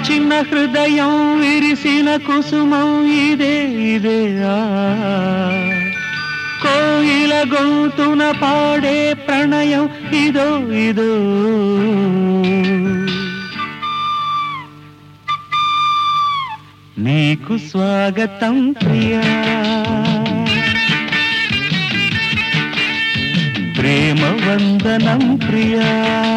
పలచిన హృదయం విరిసిన కుసుమం ఇదే ఇదే ఆ కోయిల గొంతున పాడే ప్రణయం ఇదో ఇదో నీకు స్వాగతం ప్రియా ప్రేమ వందనం ప్రియా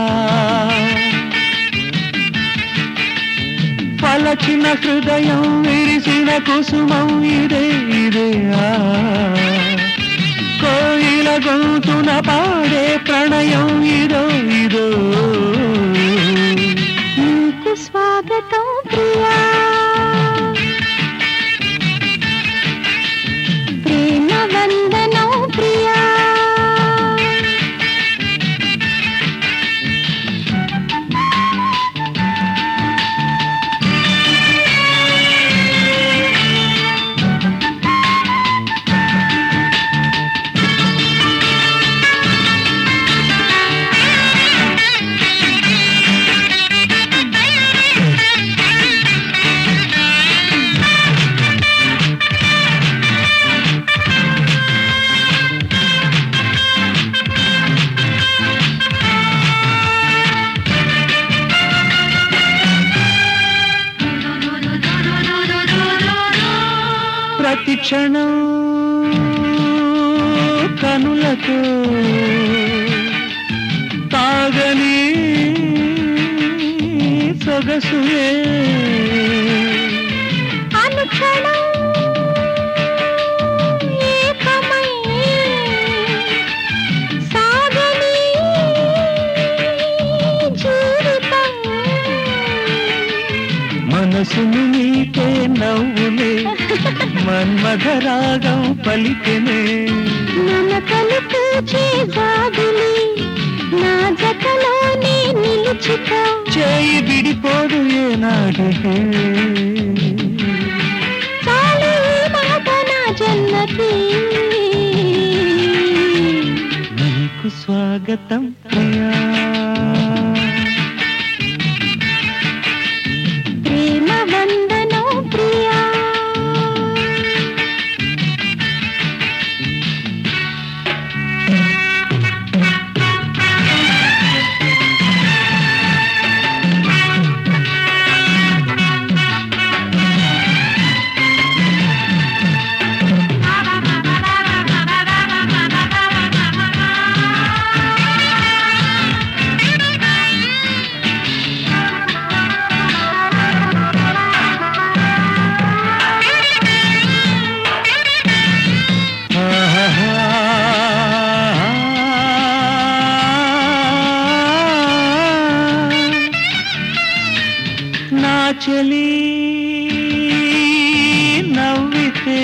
పలచిన హృదయం విరిసిన కుసుమం ఇదే ఇదే ఆ కోయిల గొంతున పాడే ప్రణయం ఇదో ఇదో నీకు స్వాగతం ప్రియా ప్రేమ వందనం ప్రియా ప్రతి క్షణం కనులతో తాగని సొగసులే అనుక్షణం ఏకమై సాగని జీవితం మనసును నీకే నవ్వులే మన్మధరాగం పలికెనే మన కలిపే జాగులి నా జతలోనే నిలుచుకో చేయి విడిపోదు ఏనాడికే చాలు ఈ మాట నా జన్మకి నీకు స్వాగతం ప్రియా ప్రేమ వందనం ప్రియా నా చెలి నవ్వితే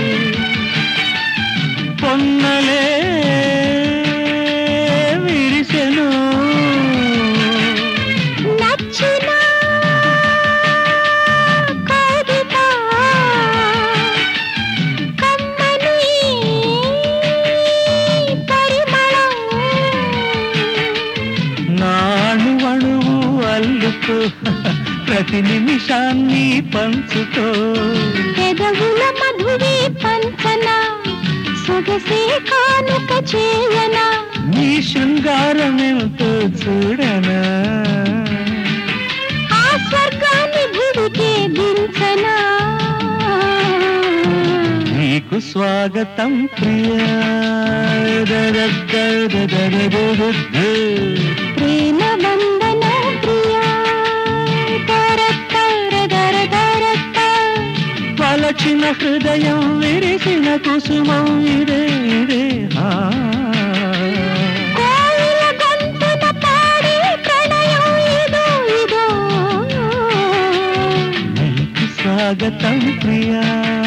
పొన్నలే విరిసెను నచ్చిన కవిత కమ్మని పరిమళం నాణు అణువు అల్లుకో ప్రతి నిమిషాన్ని పంచుకో పెదవుల మధురి పంచన సొగసే కానుక చేయన నీ శృంగారమేమిటో చూడనా ఆ స్వర్గాన్ని గుడికే దించన నీకు స్వాగతం ప్రియా దరద్దరదరదరదరద. ప్రేమ వందన ప్రియా తరత్తర దర దరత్త. పలచిన హృదయం విరిసిన కుసుమం ఇదే ఇదే ఆ. కోయిల గొంతున పాడే ప్రణయం ఇదో ఇదో నీకు స్వాగతం ప్రియా